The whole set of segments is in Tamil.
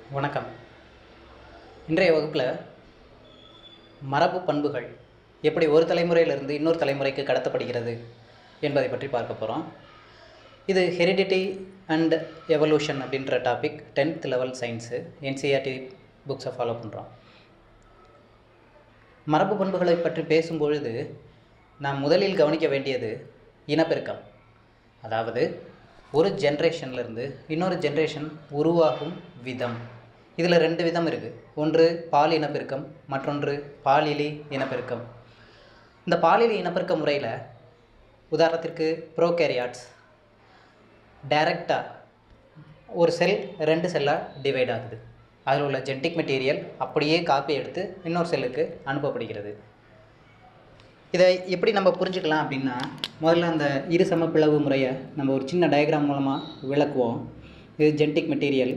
வணக்கம் இன்றைய வகுப்பில் மரபு பண்புகள் எப்படி ஒரு தலைமுறையிலிருந்து இன்னொரு தலைமுறைக்கு கடத்தப்படுகிறது என்பதை பற்றி பார்க்க போகிறோம் இது ஹெரிடிட்டி அண்ட் எவல்யூஷன் அப்படின்ற topic tenth level science NCERT புக்ஸை ஃபாலோ பண்ணுறோம் மரபு பண்புகளை பற்றி பேசும்பொழுது நாம் முதலில் கவனிக்க வேண்டியது இனப்பெருக்கம் அதாவது ஒரு ஜென்ரேஷன்லேருந்து இன்னொரு ஜென்ரேஷன் உருவாகும் விதம் இதில் ரெண்டு விதம் இருக்குது ஒன்று பால் இனப்பெருக்கம் மற்றொன்று பாலிலி இனப்பெருக்கம் இந்த பாலிலி இனப்பெருக்க முறையில் உதாரணத்திற்கு ப்ரோகேரியாட்ஸ் டைரெக்டாக ஒரு செல் ரெண்டு செல்லாக டிவைட் ஆகுது அதில் உள்ள ஜெனட்டிக் மெட்டீரியல் அப்படியே காப்பி எடுத்து இன்னொரு செல்லுக்கு அனுப்பப்படுகிறது இதை எப்படி நம்ம புரிஞ்சுக்கலாம் அப்படின்னா முதல்ல அந்த இரு சம பிளவு முறையை நம்ம ஒரு சின்ன டயக்ராம் மூலமாக விளக்குவோம் இது ஜெனட்டிக் மெட்டீரியல்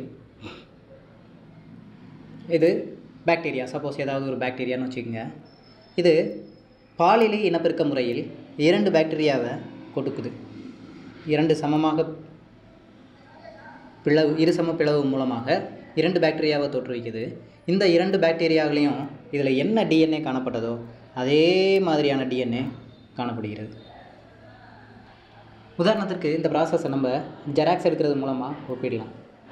இது பாக்டீரியா சப்போஸ் ஏதாவது ஒரு பாக்டீரியான்னு வச்சுக்கோங்க இது பாலிலி இனப்பெருக்க முறையில் இரண்டு பாக்டீரியாவை கொடுக்குது இரண்டு சமமாக பிளவு இருசம பிளவு மூலமாக இரண்டு பாக்டீரியாவை தோற்றுவிக்குது இந்த இரண்டு பாக்டீரியாக்களையும் இதில் என்ன டிஎன்ஏ காணப்பட்டதோ அதே மாதிரியான டிஎன்ஏ காணப்படுகிறது உதாரணத்திற்கு இந்த ப்ராசஸை நம்ம ஜெராக்ஸ் எடுக்கிறது மூலமாக ஒப்பிடலாம்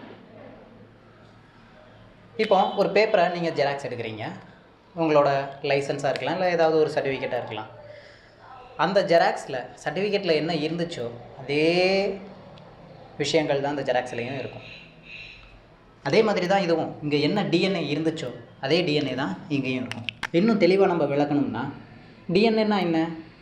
இப்போ ஒரு பேப்பரை நீங்கள் ஜெராக்ஸ் எடுக்கிறீங்க உங்களோட லைசன்ஸாக இருக்கலாம் இல்லை ஏதாவது ஒரு சர்டிஃபிகேட்டாக இருக்கலாம் அந்த ஜெராக்ஸில் சர்டிஃபிகேட்டில் என்ன இருந்துச்சோ அதே விஷயங்கள் தான் அந்த ஜெராக்ஸ்லேயும் இருக்கும் அதே மாதிரி தான் இதுவும் இங்கே என்ன டிஎன்ஏ இருந்துச்சோ அதே டிஎன்ஏ தான் இங்கேயும் இருக்கும் இன்னும் தெளிவாக நம்ம விளக்கணும்னா டிஎன்ஏன்னா என்ன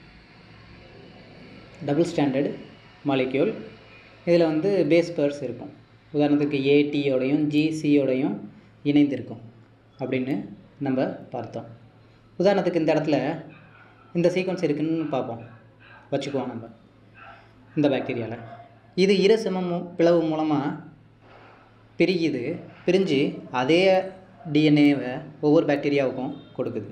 டபுள் ஸ்டாண்டர்டு மாலிக்யூல் இதில் வந்து பேஸ் பேர்ஸ் இருக்கும் உதாரணத்துக்கு ஏடியோடையும் ஜிசியோடையும் இணைந்திருக்கும் அப்படின்னு நம்ம பார்த்தோம் உதாரணத்துக்கு இந்த இடத்துல இந்த சீக்வன்ஸ் இருக்குன்னு பார்ப்போம் வச்சுக்குவோம் நம்ம இந்த பாக்டீரியாவில் இது இரு சம பிளவு மூலமாக பிரியுது பிரிஞ்சு அதே டிஎன்ஏவை ஒவ்வொரு பாக்டீரியாவுக்கும் கொடுக்குது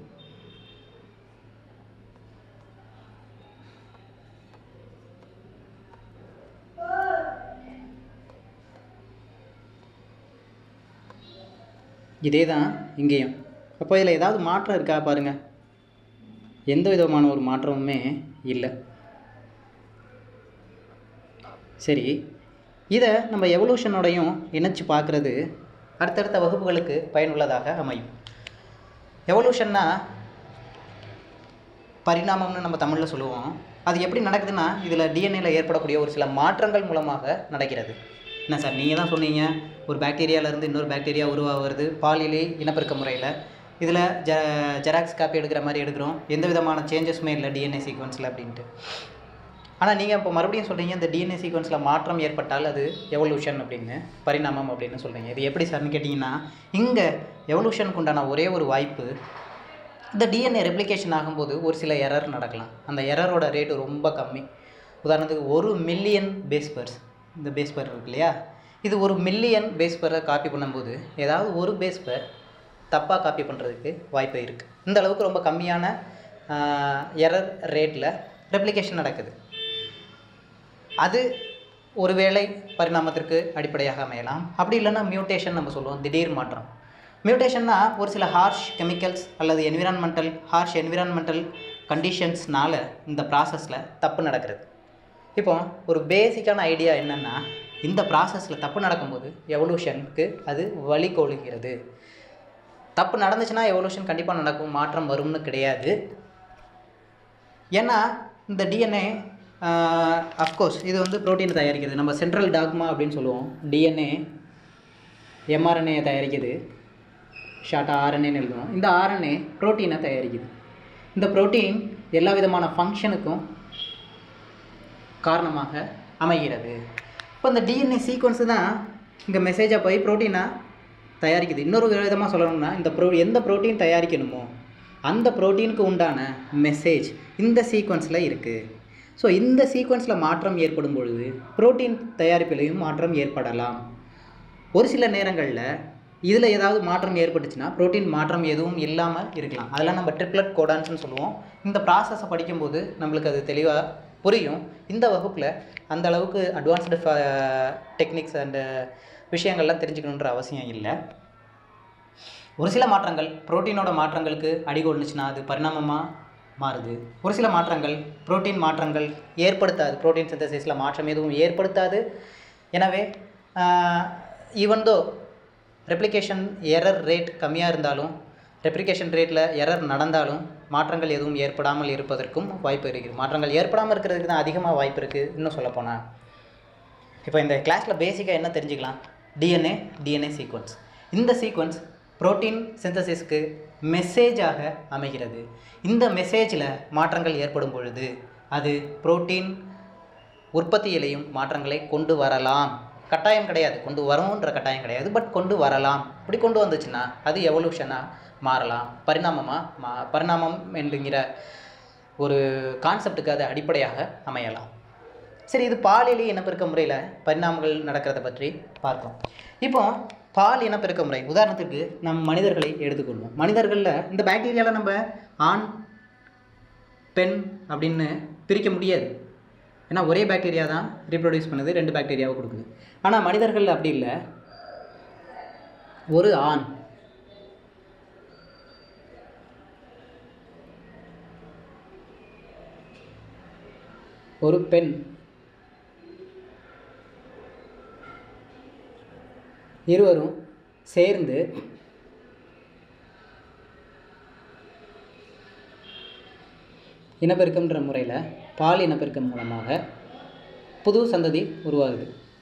இதே தான் இங்கேயும் அப்போ இதில் ஏதாவது மாற்றம் இருக்கா பாருங்கள் எந்த விதமான ஒரு மாற்றமுமே இல்லை சரி இதை நம்ம எவல்யூஷனோடையும் இணைச்சு பார்க்குறது அடுத்தடுத்த வகுப்புகளுக்கு பயனுள்ளதாக அமையும் எவல்யூஷன்னா பரிணாமம்னு நம்ம தமிழில் சொல்லுவோம் அது எப்படி நடக்குதுன்னா இதில் டிஎன்ஏல ஏற்படக்கூடிய ஒரு சில மாற்றங்கள் மூலமாக நடக்கிறது என்ன சார் நீங்கள் தான் சொன்னீங்க ஒரு பாக்டீரியாவிலேருந்து இன்னொரு பாக்டீரியா உருவாகிறது பாலியலி இனப்பெருக்க முறையில் இதில் ஜ ஜெராக்ஸ் காப்பி எடுக்கிற மாதிரி எடுக்கிறோம் எந்த விதமான சேஞ்சஸுமே இல்லை டிஎன்ஏ சீக்வன்ஸில் அப்படின்ட்டு ஆனால் நீங்கள் இப்போ மறுபடியும் சொல்கிறீங்க இந்த டிஎன்ஏ சீக்வன்ஸில் மாற்றம் ஏற்பட்டால் அது எவல்யூஷன் அப்படின்னு பரிணாமம் அப்படின்னு சொல்கிறீங்க இது எப்படி சார்னு கேட்டிங்கன்னா இங்கே எவல்யூஷனுக்கு உண்டான ஒரே ஒரு வாய்ப்பு இந்த டிஎன்ஏ ரெப்ளிகேஷன் ஆகும்போது ஒரு சில எரர் நடக்கலாம் அந்த எரரோட ரேட்டு ரொம்ப கம்மி உதாரணத்துக்கு ஒரு மில்லியன் பேஸ் பர்ஸ் இந்த பேஸ் பர் இருக்கு இல்லையா இது ஒரு மில்லியன் பேஸ் பரை காப்பி பண்ணும்போது ஏதாவது ஒரு பேஸ் பர் தப்பாக காப்பி பண்ணுறதுக்கு வாய்ப்பு இருக்குது இந்த அளவுக்கு ரொம்ப கம்மியான எரர் ரேட்டில் ரெப்ளிகேஷன் நடக்குது அது ஒருவேளை பரிணாமத்திற்கு அடிப்படையாக அமையலாம் அப்படி இல்லைன்னா மியூட்டேஷன் நம்ம சொல்லுவோம் திடீர் மாற்றம் மியூட்டேஷன்னா ஒரு சில ஹார்ஷ் கெமிக்கல்ஸ் அல்லது என்விரான்மெண்டல் ஹார்ஷ் என்விரான்மெண்டல் கண்டிஷன்ஸ்னால இந்த ப்ராசஸில் தப்பு நடக்கிறது இப்போ ஒரு பேசிக்கான ஐடியா என்னென்னா இந்த ப்ராசஸில் தப்பு நடக்கும்போது எவல்யூஷனுக்கு அது வழிகோலுகிறது தப்பு நடந்துச்சுன்னா எவல்யூஷன் கண்டிப்பாக நடக்கும் மாற்றம் வரும்னு கிடையாது ஏன்னா இந்த டிஎன்ஏ அஃப்கோர்ஸ் இது வந்து ப்ரோட்டீன் தயாரிக்கிறது நம்ம சென்ட்ரல் டாக்மா அப்படின்னு சொல்லுவோம் டிஎன்ஏ எம்ஆர்என்ஏ தயாரிக்குது ஷார்ட்டாக ஆர்என்ஏன்னு எழுதுவோம் இந்த ஆர்என்ஏ ப்ரோட்டீனை தயாரிக்குது இந்த ப்ரோட்டீன் எல்லா விதமான ஃபங்க்ஷனுக்கும் காரணமாக அமைகிறது இப்போ இந்த டிஎன்ஏ சீக்வன்ஸு தான் இங்கே மெசேஜாக போய் ப்ரோட்டீனாக தயாரிக்குது இன்னொரு விதமாக சொல்லணும்னா இந்த ப்ரோ எந்த ப்ரோட்டீன் தயாரிக்கணுமோ அந்த ப்ரோட்டீனுக்கு உண்டான மெசேஜ் இந்த சீக்வன்ஸில் இருக்குது ஸோ இந்த சீக்வன்ஸில் மாற்றம் ஏற்படும் பொழுது புரோட்டீன் தயாரிப்பிலையும் மாற்றம் ஏற்படலாம் ஒரு சில நேரங்களில் இதில் ஏதாவது மாற்றம் ஏற்பட்டுச்சுன்னா புரோட்டீன் மாற்றம் எதுவும் இல்லாமல் இருக்கலாம் அதெல்லாம் நம்ம ட்ரிப்ளட் கோடான்ஸ்னு சொல்லுவோம் இந்த ப்ராசஸை படிக்கும்போது நம்மளுக்கு அது தெளிவாக புரியும் இந்த வகுப்பில் அந்த அளவுக்கு அட்வான்ஸ்டு டெக்னிக்ஸ் அண்டு விஷயங்கள்லாம் தெரிஞ்சுக்கணுன்ற அவசியம் இல்லை ஒரு சில மாற்றங்கள் புரோட்டீனோட மாற்றங்களுக்கு அடிகொண்டுச்சுன்னா அது பரிணாமமாக மாறுது ஒரு சில மாற்றங்கள் புரோட்டீன் மாற்றங்கள் ஏற்படுத்தாது புரோட்டீன் சிந்தசிஸில் மாற்றம் எதுவும் ஏற்படுத்தாது எனவே even though replication error rate கம்மியாக இருந்தாலும் ரெப்ளிகேஷன் ரேட்டில் எரர் நடந்தாலும் மாற்றங்கள் எதுவும் ஏற்படாமல் இருப்பதற்கும் வாய்ப்பு இருக்குது மாற்றங்கள் ஏற்படாமல் இருக்கிறதுக்கு தான் அதிகமாக வாய்ப்பு இருக்குது இன்னும் சொல்லப்போனால் இப்போ இந்த கிளாஸில் பேசிக்காக என்ன தெரிஞ்சுக்கலாம் டிஎன்ஏ டிஎன்ஏ சீக்வன்ஸ் இந்த சீக்வன்ஸ் புரோட்டீன் சிந்தசிஸ்க்கு மெசேஜாக அமைகிறது இந்த மெசேஜில் மாற்றங்கள் ஏற்படும் பொழுது அது புரோட்டீன் உற்பத்தியிலையும் மாற்றங்களை கொண்டு வரலாம் கட்டாயம் கிடையாது கொண்டு வரும்ன்ற கட்டாயம் கிடையாது பட் கொண்டு வரலாம் இப்படி கொண்டு வந்துச்சுன்னா அது எவல்யூஷனாக மாறலாம் பரிணாமமாக மா பரிணாமம் என்கிற ஒரு கான்செப்டுக்கு அது அடிப்படையாக அமையலாம் சரி இது பாலியலி இனப்பெருக்க முறையில் பரிணாமங்கள் நடக்கிறத பற்றி பார்ப்போம் இப்போ பால் இனப்பெருக்க முறை உதாரணத்துக்கு நம் மனிதர்களை எடுத்துக்கொள்வோம் மனிதர்களில் இந்த பாக்டீரியாவில் நம்ம ஆண் பெண் அப்படின்னு பிரிக்க முடியாது ஏன்னா ஒரே பாக்டீரியா தான் ரீப்ரொடியூஸ் பண்ணுது ரெண்டு பாக்டீரியாவை கொடுக்குது ஆனால் மனிதர்கள் அப்படி இல்லை ஒரு ஆண் ஒரு பெண் இருவரும் சேர்ந்து இனப்பெருக்கம்ன்ற முறையில் பால் இனப்பெருக்கம் மூலமாக புது சந்ததி உருவாகுது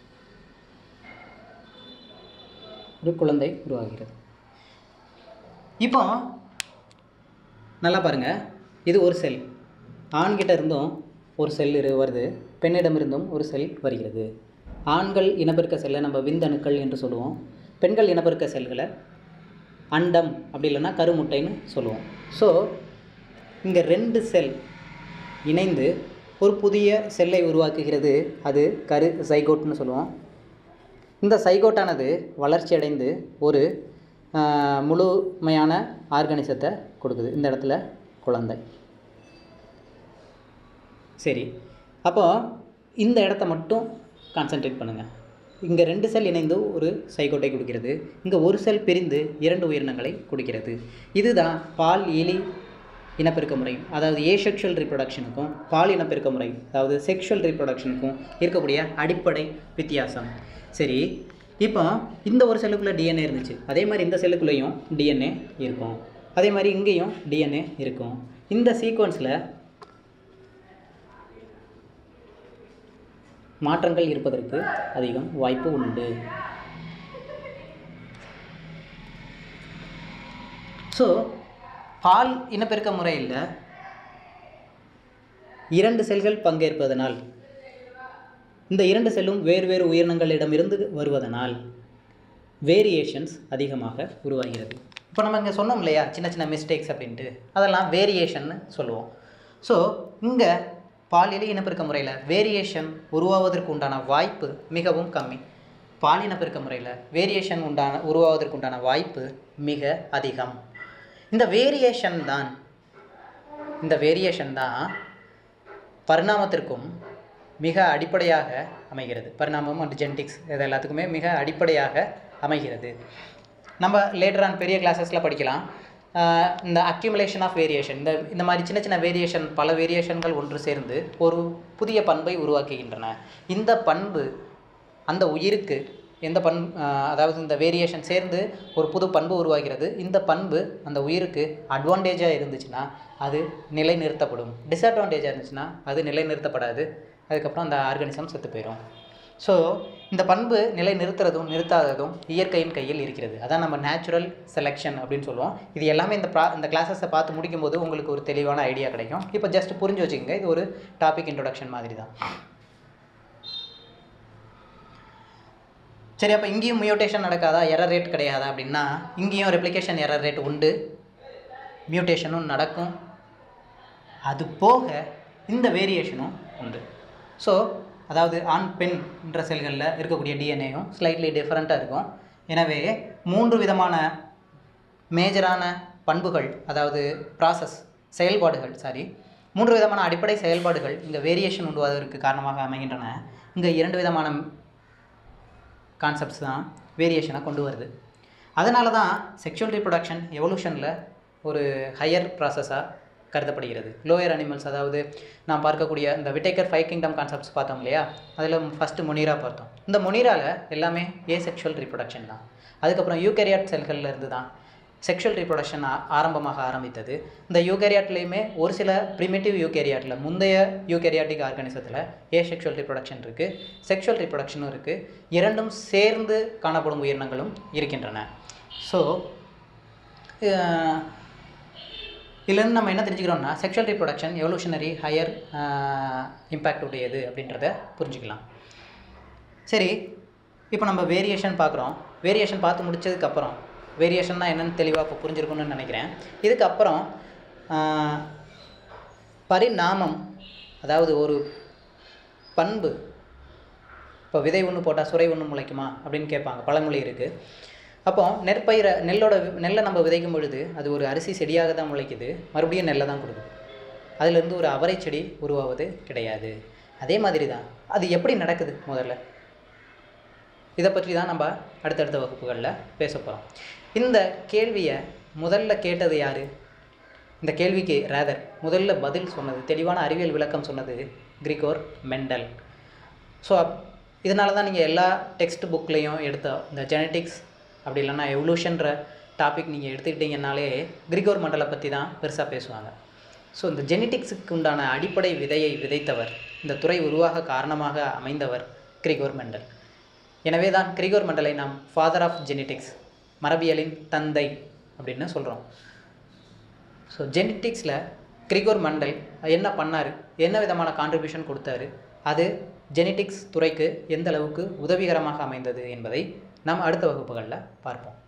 ஒரு குழந்தை உருவாகிறது இப்போ நல்லா பாருங்கள் இது ஒரு செல் ஆண்கிட்ட இருந்தும் ஒரு செல் இரு வருது பெண்ணிடமிருந்தும் ஒரு செல் வருகிறது ஆண்கள் இனப்பெருக்க செல்லை நம்ம விந்தணுக்கள் என்று சொல்லுவோம் பெண்கள் இனப்பெருக்க செல்களை அண்டம் அப்படி இல்லைன்னா கருமுட்டைன்னு சொல்லுவோம் ஸோ இங்கே ரெண்டு செல் இணைந்து ஒரு புதிய செல்லை உருவாக்குகிறது அது கரு சைகோட்னு சொல்லுவோம் இந்த சைகோட்டானது வளர்ச்சி அடைந்து ஒரு ஆஹ், முழுமையான ஆர்கானிசத்தை கொடுக்குது இந்த இடத்துல குழந்தை சரி அப்போ இந்த இடத்த மட்டும் கான்சென்ட்ரேட் பண்ணுங்கள் இங்கே ரெண்டு செல் இணைந்து ஒரு சைகோட்டை கொடுக்கிறது இங்கே ஒரு செல் பிரிந்து இரண்டு உயிரினங்களை கொடுக்கிறது இதுதான் பால் எலி இனப்பெருக்க முறை அதாவது ஏசெக்ஷுவல் ரீப்ரொடக்ஷனுக்கும் பால் இனப்பெருக்க முறை அதாவது செக்ஷுவல் ரீப்ரொடக்ஷனுக்கும் இருக்கக்கூடிய அடிப்படை வித்தியாசம் சரி இப்போ இந்த ஒரு செல்லுக்குள்ளே டிஎன்ஏ இருந்துச்சு அதே மாதிரி இந்த செல்லுக்குள்ளேயும் டிஎன்ஏ இருக்கும் அதே மாதிரி இங்கேயும் டிஎன்ஏ இருக்கும் இந்த சீக்வன்ஸில் மாற்றங்கள் இருப்பதற்கு அதிகம் வாய்ப்பு உண்டு ஸோ பால் இனப்பெருக்க முறையில் இரண்டு செல்கள் பங்கேற்பதனால் இந்த இரண்டு செல்லும் வேறு வேறு உயிரினங்களிடமிருந்து வருவதனால் வேரியேஷன்ஸ் அதிகமாக உருவாகிறது இப்போ நம்ம இங்கே சொன்னோம் இல்லையா சின்ன சின்ன மிஸ்டேக்ஸ் அப்படின்ட்டு அதெல்லாம் வேரியேஷன்னு சொல்லுவோம் ஸோ இங்கே பாலியல் இனப்பெருக்க முறையில் வேரியேஷன் உருவாவதற்கு உண்டான வாய்ப்பு மிகவும் கம்மி பால் இனப்பெருக்க முறையில் வேரியேஷன் உண்டான உருவாவதற்கு உண்டான வாய்ப்பு மிக அதிகம் இந்த வேரியேஷன் தான் இந்த வேரியேஷன் தான் பரிணாமத்திற்கும் மிக அடிப்படையாக அமைகிறது பரிணாமம் அண்ட் ஜெனடிக்ஸ் இது எல்லாத்துக்குமே மிக அடிப்படையாக அமைகிறது நம்ம லேட்டர் ஆன் பெரிய கிளாஸஸில் படிக்கலாம் ஆஹ் இந்த அக்யூமுலேஷன் ஆஃப் வேரியேஷன் இந்த இந்த மாதிரி சின்ன சின்ன வேரியேஷன் பல வேரியேஷன்கள் ஒன்று சேர்ந்து ஒரு புதிய பண்பை உருவாக்குகின்றன இந்த பண்பு அந்த உயிருக்கு எந்த பண் ஆஹ் அதாவது இந்த வேரியேஷன் சேர்ந்து ஒரு புது பண்பு உருவாகிறது இந்த பண்பு அந்த உயிருக்கு அட்வான்டேஜாக இருந்துச்சுன்னா அது நிலைநிறுத்தப்படும் டிஸ்அட்வான்டேஜாக இருந்துச்சுன்னா அது நிலைநிறுத்தப்படாது அதுக்கப்புறம் அந்த ஆர்கானிசம் செத்து போயிடும் ஸோ இந்த பண்பு நிலை நிறுத்துறதும் நிறுத்தாததும் இயற்கையின் கையில் இருக்கிறது அதான் நம்ம நேச்சுரல் செலெக்ஷன் அப்படின்னு சொல்லுவோம் இது எல்லாமே இந்த ப்ரா இந்த கிளாஸஸை பார்த்து முடிக்கும்போது உங்களுக்கு ஒரு தெளிவான ஐடியா கிடைக்கும் இப்போ ஜஸ்ட் புரிஞ்சு வச்சுக்கோங்க இது ஒரு டாபிக் இன்ட்ரொடக்ஷன் மாதிரி தான் சரி அப்போ இங்கேயும் மியூட்டேஷன் நடக்காதா எரர் ரேட் கிடையாதா அப்படின்னா இங்கேயும் ரெப்ளிகேஷன் எரர் ரேட் உண்டு மியூட்டேஷனும் நடக்கும் அது போக இந்த வேரியேஷனும் உண்டு ஸோ அதாவது ஆண் பெண் என்ற செல்களில் இருக்கக்கூடிய டிஎன்ஏயும் ஸ்லைட்லி டிஃப்ரெண்ட்டாக இருக்கும் எனவே மூன்று விதமான மேஜரான பண்புகள் அதாவது ப்ராசஸ் செயல்பாடுகள் சாரி மூன்று விதமான அடிப்படை செயல்பாடுகள் இங்கே வேரியேஷன் உண்டுவதற்கு காரணமாக அமைகின்றன இங்கே இரண்டு விதமான கான்செப்ட்ஸ் தான் வேரியேஷனை கொண்டு வருது அதனால தான் செக்ஷுவல் ரீப்ரொடக்ஷன் எவல்யூஷனில் ஒரு ஹையர் ப்ராசஸாக கருதப்படுகிறது லோயர் அனிமல்ஸ் அதாவது நான் பார்க்கக்கூடிய இந்த விட்டேக்கர் ஃபைவ் கிங்டம் கான்செப்ட்ஸ் பார்த்தோம் இல்லையா அதில் ஃபஸ்ட்டு முனீரா பார்த்தோம் இந்த முனீராவில் எல்லாமே ஏ செக்ஷுவல் ரீப்ரொடக்ஷன் தான் அதுக்கப்புறம் யூகேரியாட் செல்கள்ல இருந்து தான் செக்ஷுவல் ரீப்ரொடக்ஷன் ஆரம்பமாக ஆரம்பித்தது இந்த யூகேரியாட்லேயுமே ஒரு சில ப்ரிமிட்டிவ் யூகேரியாட்டில் முந்தைய யூகேரியாட்டிக் ஆர்கானிசத்தில் ஏ செக்ஷுவல் ரீப்ரொடக்ஷன் இருக்குது செக்ஷுவல் ரீப்ரொடக்ஷனும் இருக்குது இரண்டும் சேர்ந்து காணப்படும் உயிரினங்களும் இருக்கின்றன ஸோ இதுலேருந்து நம்ம என்ன தெரிஞ்சுக்கிறோம்னா sexual reproduction evolutionary higher impact உடையது அப்படின்றத புரிஞ்சுக்கலாம் சரி இப்போ நம்ம வேரியேஷன் பார்க்குறோம் வேரியேஷன் பார்த்து முடிச்சதுக்கப்புறம் வேரியேஷன்னா என்னன்னு தெளிவாக இப்போ புரிஞ்சிருக்கும்னு நினைக்கிறேன் இதுக்கப்புறம் ஆஹ், பரிணாமம் அதாவது ஒரு பண்பு இப்போ விதை ஒன்று போட்டால் சுரை ஒன்று முளைக்குமா அப்படின்னு கேட்பாங்க பழமொழி இருக்குது அப்போ நெற்பயிரை நெல்லோட வி- நெல்லை நம்ம விதைக்கும் பொழுது அது ஒரு அரிசி செடியாக தான் முளைக்குது மறுபடியும் நெல்லை தான் கொடுக்குது அதுலேருந்து ஒரு அவரை செடி உருவாவது கிடையாது அதே மாதிரி தான் அது எப்படி நடக்குது முதல்ல இதை பற்றி தான் நம்ம அடுத்தடுத்த வகுப்புகளில் பேச போகிறோம் இந்த கேள்வியை முதல்ல கேட்டது யார் இந்த கேள்விக்கு ரேதர் முதல்ல பதில் சொன்னது தெளிவான அறிவியல் விளக்கம் சொன்னது கிரிகோர் மெண்டல் ஸோ அப் இதனால தான் நீங்கள் எல்லா டெக்ஸ்ட் புக்லேயும் எடுத்த இந்த ஜெனட்டிக்ஸ் அப்படி இல்லைன்னா எவல்யூஷன்ற டாபிக் நீங்கள் எடுத்துக்கிட்டீங்கன்னாலே கிரிகோர் மண்டலை பற்றி தான் பெருசாக பேசுவாங்க ஸோ இந்த ஜெனட்டிக்ஸுக்கு உண்டான அடிப்படை விதையை விதைத்தவர் இந்த துறை உருவாக காரணமாக அமைந்தவர் கிரிகோர் மெண்டல் எனவே தான் கிரிகோர் மெண்டலை நாம் ஃபாதர் ஆஃப் ஜெனட்டிக்ஸ் மரபியலின் தந்தை அப்படின்னு சொல்கிறோம் ஸோ ஜெனட்டிக்ஸில் கிரிகோர் மண்டல் என்ன பண்ணார் என்ன விதமான கான்ட்ரிபியூஷன் கொடுத்தாரு அது ஜெனட்டிக்ஸ் துறைக்கு எந்த அளவுக்கு உதவிகரமாக அமைந்தது என்பதை நாம் அடுத்த வகுப்புகளில் பார்ப்போம்